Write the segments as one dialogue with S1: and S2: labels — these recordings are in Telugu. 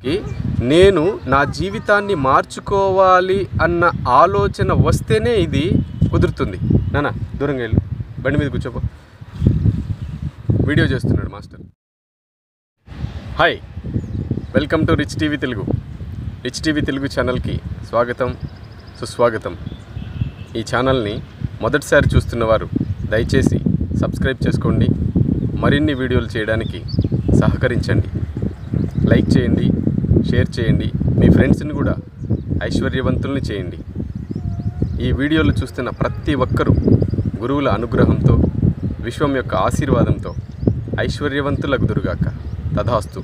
S1: నేను నా జీవితాన్ని మార్చుకోవాలి అన్న ఆలోచన వస్తేనే ఇది కుదురుతుంది నానా దూరంగా వెళ్ళు బండి మీద కూర్చోపో వీడియో చేస్తున్నాడు master hi welcome to rich TV Telugu rich TV Telugu ఛానల్కి స్వాగతం సుస్వాగతం ఈ ఛానల్ని మొదటిసారి చూస్తున్న వారు దయచేసి సబ్స్క్రైబ్ చేసుకోండి మరిన్ని వీడియోలు చేయడానికి సహకరించండి లైక్ చేయండి షేర్ చేయండి మీ ఫ్రెండ్స్ని కూడా ఐశ్వర్యవంతుల్ని చేయండి ఈ వీడియోలు చూస్తున్న ప్రతి ఒక్కరూ గురువుల అనుగ్రహంతో విశ్వం యొక్క ఆశీర్వాదంతో ఐశ్వర్యవంతులకు దురుగాక తథాస్తు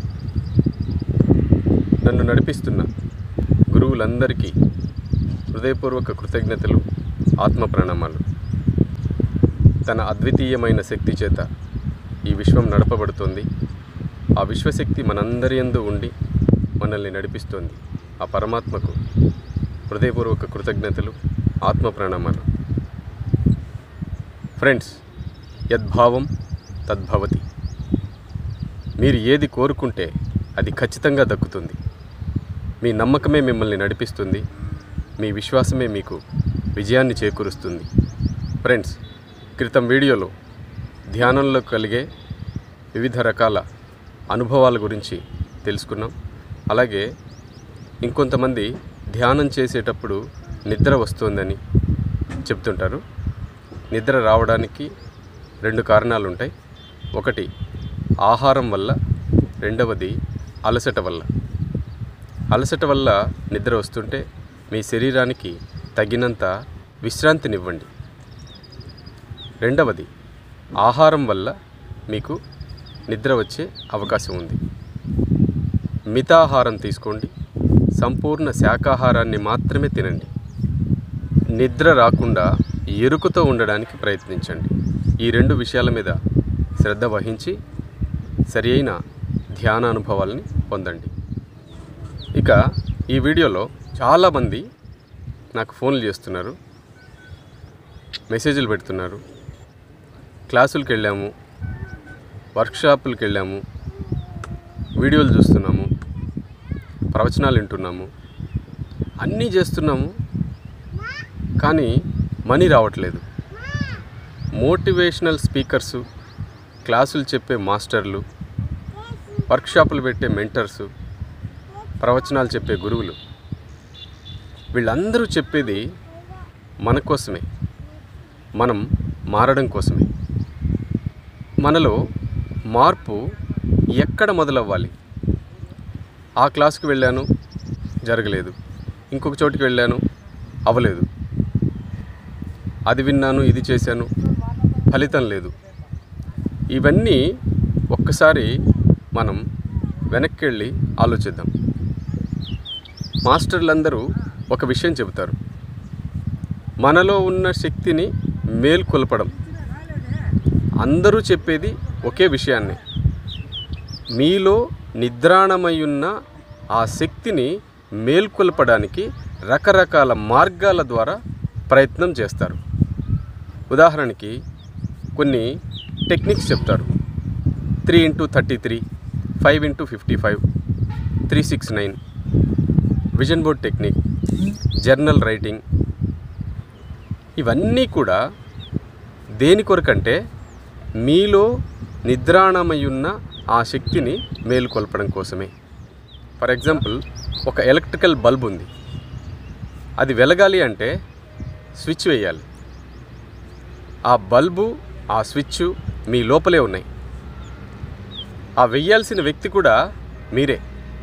S1: నన్ను నడిపిస్తున్న గురువులందరికీ హృదయపూర్వక కృతజ్ఞతలు ఆత్మ ప్రణామాలు తన అద్వితీయమైన శక్తి చేత ఈ విశ్వం నడపబడుతోంది ఆ విశ్వశక్తి మనందరి యందు ఉండి మనల్ని నడిపిస్తోంది ఆ పరమాత్మకు హృదయపూర్వక కృతజ్ఞతలు ఆత్మ ప్రణామాలు ఫ్రెండ్స్ యద్భావం తద్భవతి మీరు ఏది కోరుకుంటే అది ఖచ్చితంగా దక్కుతుంది మీ నమ్మకమే మిమ్మల్ని నడిపిస్తుంది మీ విశ్వాసమే మీకు విజయాన్ని చేకూరుస్తుంది ఫ్రెండ్స్ క్రితం వీడియోలో ధ్యానంలో కలిగే వివిధ రకాల అనుభవాల గురించి తెలుసుకున్నాం అలాగే ఇంకొంతమంది ధ్యానం చేసేటప్పుడు నిద్ర వస్తుందని చెప్తుంటారు నిద్ర రావడానికి రెండు కారణాలు ఉంటాయి ఒకటి ఆహారం వల్ల రెండవది అలసట వల్ల అలసట వల్ల నిద్ర వస్తుంటే మీ శరీరానికి తగినంత విశ్రాంతినివ్వండి రెండవది ఆహారం వల్ల మీకు నిద్ర వచ్చే అవకాశం ఉంది మితాహారం తీసుకోండి సంపూర్ణ శాకాహారాన్ని మాత్రమే తినండి నిద్ర రాకుండా ఎరుకుతో ఉండడానికి ప్రయత్నించండి ఈ రెండు విషయాల మీద శ్రద్ధ వహించి సరి అయిన ధ్యాన అనుభవాలని పొందండి ఇక ఈ వీడియోలో చాలామంది నాకు ఫోన్లు చేస్తున్నారు మెసేజ్లు పెడుతున్నారు క్లాసులకు వెళ్ళాము వర్క్షాపులకు వెళ్ళాము వీడియోలు చూస్తున్నాము ప్రవచనాలు వింటున్నాము అన్నీ చేస్తున్నాము కానీ మనీ రావట్లేదు మోటివేషనల్ స్పీకర్సు క్లాసులు చెప్పే మాస్టర్లు వర్క్షాపులు పెట్టే మెంటర్సు ప్రవచనాలు చెప్పే గురువులు వీళ్ళందరూ చెప్పేది మన కోసమే మనం మారడం కోసమే మనలో మార్పు ఎక్కడ మొదలవ్వాలి ఆ క్లాస్కి వెళ్ళాను జరగలేదు ఇంకొక చోటికి వెళ్ళాను అవ్వలేదు అది విన్నాను ఇది చేశాను ఫలితం లేదు ఇవన్నీ ఒక్కసారి మనం వెనక్కి వెళ్ళి ఆలోచిద్దాం మాస్టర్లందరూ ఒక విషయం చెబుతారు మనలో ఉన్న శక్తిని మేల్కొల్పడం అందరూ చెప్పేది ఒకే విషయాన్ని మీలో నిద్రాణమై ఉన్న ఆ శక్తిని మేల్కొల్పడానికి రకరకాల మార్గాల ద్వారా ప్రయత్నం చేస్తారు ఉదాహరణకి కొన్ని టెక్నిక్స్ చెప్తారు three into thirty three five into fifty five three six nine vision board technique journal writing ఇవన్నీ కూడా దేని కొరకంటే మీలో నిద్రాణమయ్యున్న ఆ శక్తిని మేలుకొల్పడం కోసమే ఫర్ ఎగ్జాంపుల్ ఒక ఎలక్ట్రికల్ బల్బ్ ఉంది అది వెలగాలి అంటే స్విచ్ వేయాలి ఆ బల్బు ఆ స్విచ్ మీ లోపలే ఉన్నాయి ఆ వెయ్యాల్సిన వ్యక్తి కూడా మీరే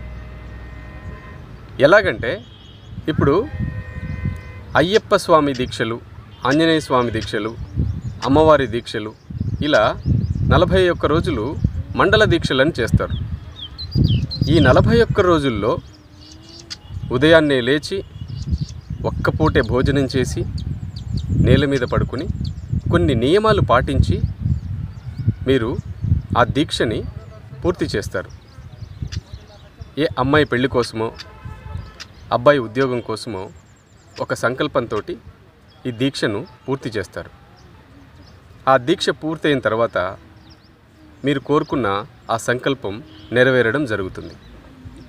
S1: ఎలాగంటే ఇప్పుడు అయ్యప్ప స్వామి దీక్షలు ఆంజనేయ స్వామి దీక్షలు అమ్మవారి దీక్షలు ఇలా నలభై ఒక్క రోజులు మండల దీక్షలను చేస్తారు ఈ నలభై ఒక్క రోజుల్లో ఉదయాన్నే లేచి ఒక్క పూటే భోజనం చేసి నేల మీద పడుకుని కొన్ని నియమాలు పాటించి మీరు ఆ దీక్షని పూర్తి చేస్తారు ఏ అమ్మాయి పెళ్లి కోసమో అబ్బాయి ఉద్యోగం కోసమో ఒక సంకల్పంతో ఈ దీక్షను పూర్తి చేస్తారు ఆ దీక్ష పూర్తయిన తర్వాత మీరు కోరుకున్న ఆ సంకల్పం నెరవేరడం జరుగుతుంది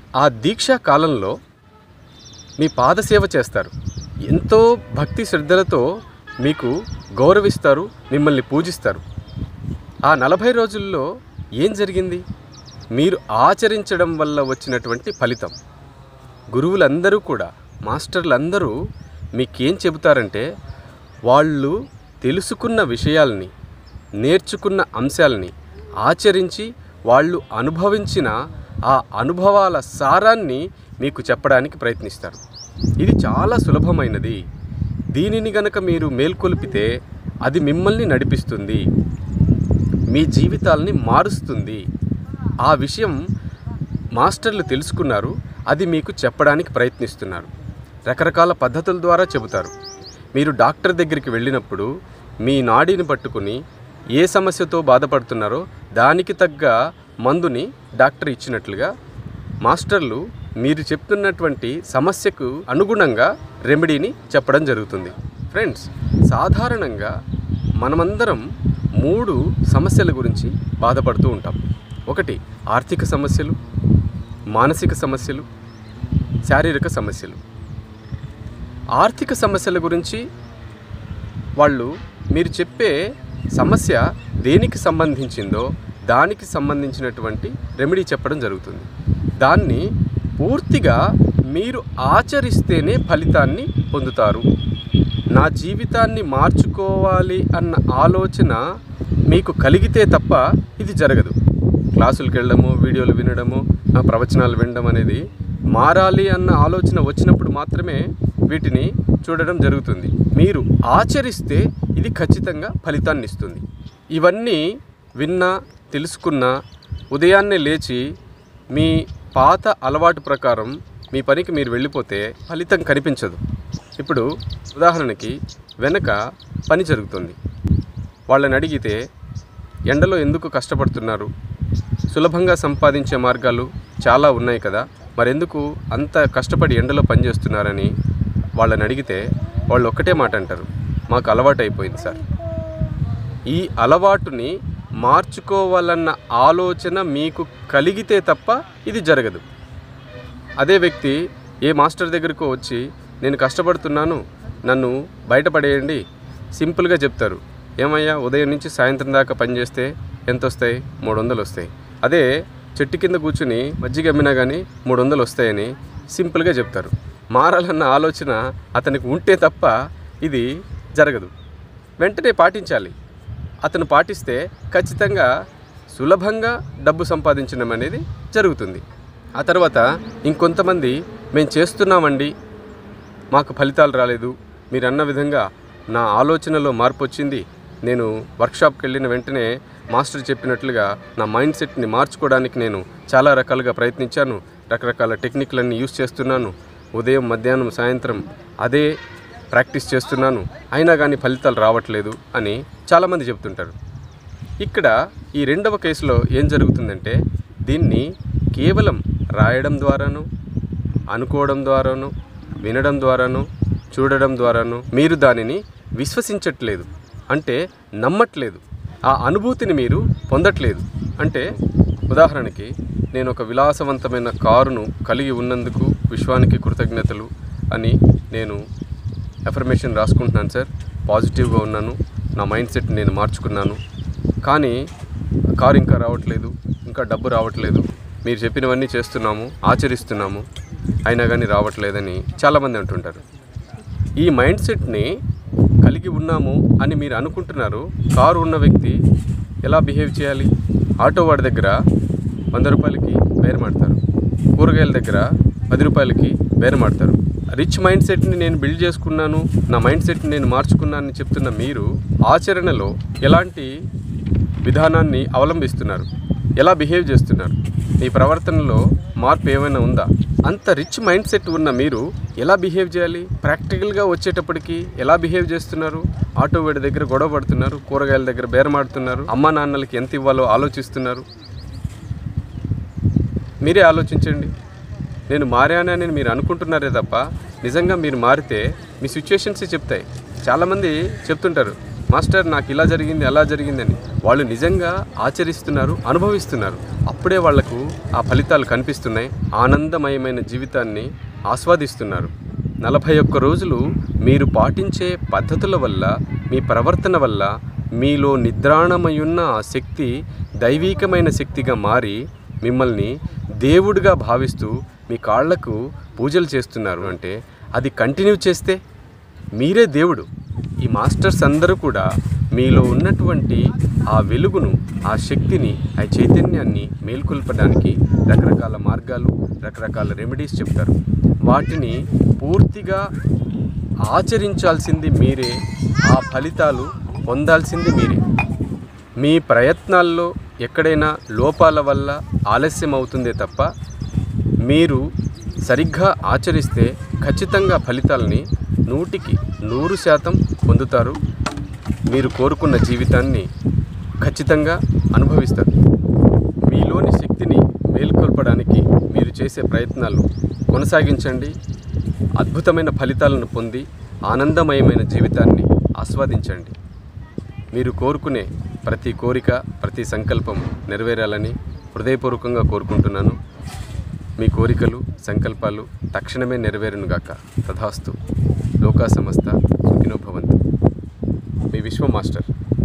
S1: ఆ దీక్షా కాలంలో మీ పాదసేవ చేస్తారు ఎంతో భక్తి శ్రద్ధలతో మీకు గౌరవిస్తారు మిమ్మల్ని పూజిస్తారు ఆ నలభై రోజుల్లో ఏం జరిగింది మీరు ఆచరించడం వల్ల వచ్చినటువంటి ఫలితం గురువులందరూ కూడా మాస్టర్లందరూ మీకేం చెబుతారంటే వాళ్ళు తెలుసుకున్న విషయాల్ని నేర్చుకున్న అంశాలని ఆచరించి వాళ్ళు అనుభవించిన ఆ అనుభవాల సారాన్ని మీకు చెప్పడానికి ప్రయత్నిస్తారు ఇది చాలా సులభమైనది దీనిని గనక మీరు మేల్కొల్పితే అది మిమ్మల్ని నడిపిస్తుంది మీ జీవితాల్ని మారుస్తుంది ఆ విషయం మాస్టర్లు తెలుసుకున్నారు అది మీకు చెప్పడానికి ప్రయత్నిస్తున్నారు రకరకాల పద్ధతుల ద్వారా చెబుతారు మీరు డాక్టర్ దగ్గరికి వెళ్ళినప్పుడు మీ నాడిని పట్టుకుని ఏ సమస్యతో బాధపడుతున్నారో దానికి తగ్గ మందుని డాక్టర్ ఇచ్చినట్లుగా మాస్టర్లు మీరు చెప్తున్నటువంటి సమస్యకు అనుగుణంగా రెమెడీని చెప్పడం జరుగుతుంది ఫ్రెండ్స్ సాధారణంగా మనమందరం మూడు సమస్యల గురించి బాధపడుతూ ఉంటాం ఒకటి ఆర్థిక సమస్యలు మానసిక సమస్యలు శారీరక సమస్యలు ఆర్థిక సమస్యల గురించి వాళ్ళు మీరు చెప్పే సమస్య దేనికి సంబంధించిందో దానికి సంబంధించినటువంటి రెమెడీ చెప్పడం జరుగుతుంది దాన్ని పూర్తిగా మీరు ఆచరిస్తేనే ఫలితాన్ని పొందుతారు నా జీవితాన్ని మార్చుకోవాలి అన్న ఆలోచన మీకు కలిగితే తప్ప ఇది జరగదు క్లాసులకు వెళ్ళడము వీడియోలు వినడము ఆ ప్రవచనాలు వినడం అనేది మారాలి అన్న ఆలోచన వచ్చినప్పుడు మాత్రమే వీటిని చూడడం జరుగుతుంది మీరు ఆచరిస్తే ఇది ఖచ్చితంగా ఫలితాన్ని ఇస్తుంది ఇవన్నీ విన్నా తెలుసుకున్నా ఉదయాన్నే లేచి మీ పాత అలవాటు ప్రకారం మీ పనికి మీరు వెళ్ళిపోతే ఫలితం కనిపించదు ఇప్పుడు ఉదాహరణకి వెనక పని జరుగుతుంది వాళ్ళని అడిగితే ఎండలో ఎందుకు కష్టపడుతున్నారు సులభంగా సంపాదించే మార్గాలు చాలా ఉన్నాయి కదా మరెందుకు అంత కష్టపడి ఎండలో పనిచేస్తున్నారని వాళ్ళని అడిగితే వాళ్ళు ఒక్కటే మాట అంటారు మాకు అలవాటు అయిపోయింది సార్ ఈ అలవాటుని మార్చుకోవాలన్న ఆలోచన మీకు కలిగితే తప్ప ఇది జరగదు అదే వ్యక్తి ఏ మాస్టర్ దగ్గరకు వచ్చి నేను కష్టపడుతున్నాను నన్ను బయటపడేయండి సింపుల్గా చెప్తారు ఏమయ్యా ఉదయం నుంచి సాయంత్రం దాకా పనిచేస్తే ఎంత వస్తాయి మూడు వందలు వస్తాయి అదే చెట్టు కింద కూర్చుని మజ్జిగ అమ్మినా కానీ మూడు వందలు వస్తాయని సింపుల్గా చెప్తారు మారాలన్న ఆలోచన అతనికి ఉంటే తప్ప ఇది జరగదు వెంటనే పాటించాలి అతను పాటిస్తే ఖచ్చితంగా సులభంగా డబ్బు సంపాదించడం అనేది జరుగుతుంది ఆ తర్వాత ఇంకొంతమంది మేము చేస్తున్నామండి మాకు ఫలితాలు రాలేదు మీరు అన్న విధంగా నా ఆలోచనలో మార్పు వచ్చింది నేను వర్క్షాప్కి వెళ్ళిన వెంటనే మాస్టర్ చెప్పినట్లుగా నా మైండ్ సెట్ని మార్చుకోవడానికి నేను చాలా రకాలుగా ప్రయత్నించాను రకరకాల టెక్నిక్లన్నీ యూస్ చేస్తున్నాను ఉదయం మధ్యాహ్నం సాయంత్రం అదే ప్రాక్టీస్ చేస్తున్నాను అయినా కానీ ఫలితాలు రావట్లేదు అని చాలామంది చెప్తుంటారు ఇక్కడ ఈ రెండవ కేసులో ఏం జరుగుతుందంటే దీన్ని కేవలం రాయడం ద్వారాను అనుకోవడం ద్వారాను వినడం ద్వారాను చూడడం ద్వారాను మీరు దానిని విశ్వసించట్లేదు అంటే నమ్మట్లేదు ఆ అనుభూతిని మీరు పొందట్లేదు అంటే ఉదాహరణకి నేను ఒక విలాసవంతమైన కారును కలిగి ఉన్నందుకు విశ్వానికి కృతజ్ఞతలు అని నేను ఎఫర్మేషన్ రాసుకుంటున్నాను సార్ పాజిటివ్గా ఉన్నాను నా మైండ్ సెట్ నేను మార్చుకున్నాను కానీ కారు ఇంకా రావట్లేదు ఇంకా డబ్బు రావట్లేదు మీరు చెప్పినవన్నీ చేస్తున్నాము ఆచరిస్తున్నాము అయినా కానీ రావట్లేదని చాలామంది అంటుంటారు ఈ మైండ్ సెట్ని కలిగి ఉన్నాము అని మీరు అనుకుంటున్నారు కారు ఉన్న వ్యక్తి ఎలా బిహేవ్ చేయాలి ఆటో వాడి దగ్గర వంద రూపాయలకి బేరమాడతారు కూరగాయల దగ్గర పది రూపాయలకి బేరమాడతారు రిచ్ మైండ్ సెట్ని నేను బిల్డ్ చేసుకున్నాను నా మైండ్ సెట్ని నేను మార్చుకున్నానని చెప్తున్న మీరు ఆచరణలో ఎలాంటి విధానాన్ని అవలంబిస్తున్నారు ఎలా బిహేవ్ చేస్తున్నారు మీ ప్రవర్తనలో మార్పు ఏమైనా ఉందా అంత రిచ్ మైండ్ సెట్ ఉన్న మీరు ఎలా బిహేవ్ చేయాలి ప్రాక్టికల్గా వచ్చేటప్పటికి ఎలా బిహేవ్ చేస్తున్నారు ఆటో వేడి దగ్గర గొడవ పడుతున్నారు కూరగాయల దగ్గర బేరమాడుతున్నారు అమ్మా నాన్నలకి ఎంత ఇవ్వాలో ఆలోచిస్తున్నారు మీరే ఆలోచించండి నేను మారానని మీరు అనుకుంటున్నారే తప్ప నిజంగా మీరు మారితే మీ సిచ్యుయేషన్స్ చెప్తాయి చాలామంది చెప్తుంటారు మాస్టర్ నాకు ఇలా జరిగింది అలా జరిగిందని వాళ్ళు నిజంగా ఆచరిస్తున్నారు అనుభవిస్తున్నారు అప్పుడే వాళ్లకు ఆ ఫలితాలు కనిపిస్తున్నాయి ఆనందమయమైన జీవితాన్ని ఆస్వాదిస్తున్నారు నలభై ఒక్క రోజులు మీరు పాటించే పద్ధతుల వల్ల మీ ప్రవర్తన వల్ల మీలో నిద్రాణమయున్న ఆ శక్తి దైవీకమైన శక్తిగా మారి మిమ్మల్ని దేవుడిగా భావిస్తూ మీ కాళ్లకు పూజలు చేస్తున్నారు అంటే అది కంటిన్యూ చేస్తే మీరే దేవుడు ఈ మాస్టర్స్ అందరూ కూడా మీలో ఉన్నటువంటి ఆ వెలుగును ఆ శక్తిని ఆ చైతన్యాన్ని మేల్కొల్పడానికి రకరకాల మార్గాలు రకరకాల రెమెడీస్ చెప్తారు వాటిని పూర్తిగా ఆచరించాల్సింది మీరే ఆ ఫలితాలు పొందాల్సింది మీరే మీ ప్రయత్నాల్లో ఎక్కడైనా లోపాల వల్ల ఆలస్యం అవుతుందే తప్ప మీరు సరిగ్గా ఆచరిస్తే ఖచ్చితంగా ఫలితాలని నూటికి నూరు శాతం పొందుతారు మీరు కోరుకున్న జీవితాన్ని ఖచ్చితంగా అనుభవిస్తారు మీలోని శక్తిని మేల్కొల్పడానికి మీరు చేసే ప్రయత్నాలు కొనసాగించండి అద్భుతమైన ఫలితాలను పొంది ఆనందమయమైన జీవితాన్ని ఆస్వాదించండి మీరు కోరుకునే ప్రతి కోరిక ప్రతి సంకల్పం నెరవేరాలని హృదయపూర్వకంగా కోరుకుంటున్నాను మీ కోరికలు సంకల్పాలు తక్షణమే నెరవేరునుగాక తథాస్తు లోకా సమస్త సుఖినో భవంతు మీ విశ్వ మాస్టర్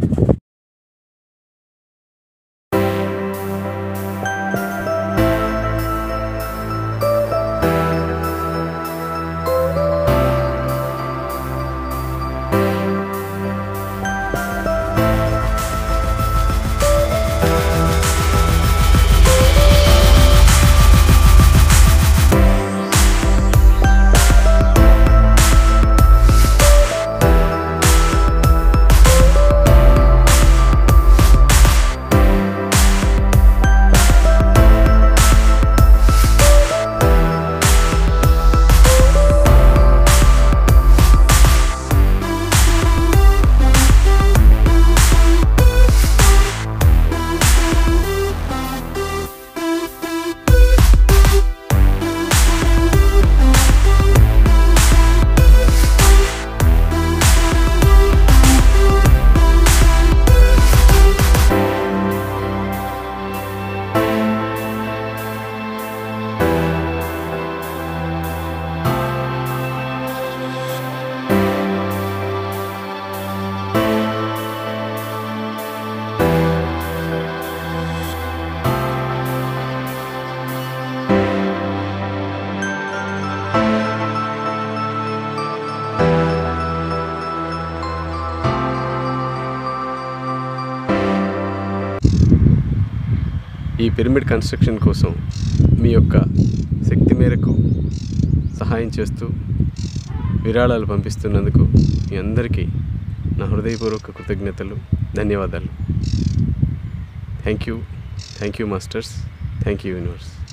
S1: ఈ పిరమిడ్ కన్స్ట్రక్షన్ కోసం మీ యొక్క శక్తి మేరకు సహాయం చేస్తూ విరాళాలు పంపిస్తున్నందుకు మీ అందరికీ నా హృదయపూర్వక కృతజ్ఞతలు ధన్యవాదాలు thank you thank you masters thank you universe